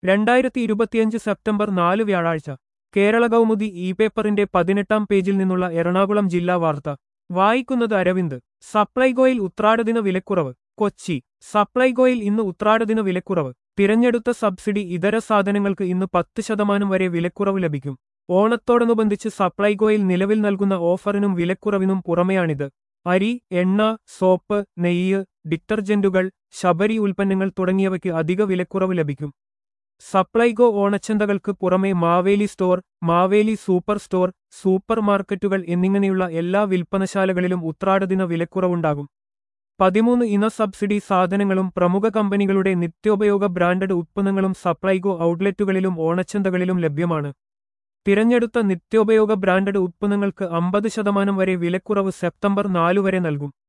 രണ്ടായിരത്തി ഇരുപത്തിയഞ്ച് സെപ്റ്റംബർ നാല് വ്യാഴാഴ്ച കേരള കൗമുദി ഇ പേപ്പറിന്റെ പതിനെട്ടാം പേജിൽ നിന്നുള്ള എറണാകുളം ജില്ലാ വാർത്ത വായിക്കുന്നത് അരവിന്ദ് സപ്ലൈകോയിൽ ഉത്രാടദിന വിലക്കുറവ് കൊച്ചി സപ്ലൈകോയിൽ ഇന്ന് ഉത്രാടദിന വിലക്കുറവ് തിരഞ്ഞെടുത്ത സബ്സിഡി ഇതര സാധനങ്ങൾക്ക് ഇന്ന് പത്ത് ശതമാനം വരെ വിലക്കുറവ് ലഭിക്കും ഓണത്തോടനുബന്ധിച്ച് സപ്ലൈകോയിൽ നിലവിൽ നൽകുന്ന ഓഫറിനും വിലക്കുറവിനും പുറമെയാണിത് അരി എണ്ണ സോപ്പ് നെയ്യ് ഡിറ്റർജന്റുകൾ ശബരി ഉൽപ്പന്നങ്ങൾ തുടങ്ങിയവയ്ക്ക് അധിക വിലക്കുറവ് ലഭിക്കും സപ്ലൈകോ ഓണച്ചന്തകൾക്ക് പുറമെ Maveli store Maveli super store super മാർക്കറ്റുകൾ എന്നിങ്ങനെയുള്ള എല്ലാ വിൽപ്പനശാലകളിലും ഉത്രാടദിന വിലക്കുറവുണ്ടാകും പതിമൂന്ന് ഇന സബ്സിഡി സാധനങ്ങളും പ്രമുഖ കമ്പനികളുടെ നിത്യോപയോഗ ബ്രാൻഡഡ് ഉത്പന്നങ്ങളും സപ്ലൈകോ ഔട്ട്ലെറ്റുകളിലും ഓണച്ചന്തകളിലും ലഭ്യമാണ് തിരഞ്ഞെടുത്ത നിത്യോപയോഗ ബ്രാൻഡഡ് ഉത്പന്നങ്ങൾക്ക് അമ്പത് ശതമാനം വരെ വിലക്കുറവ് സെപ്റ്റംബർ നാലു വരെ നൽകും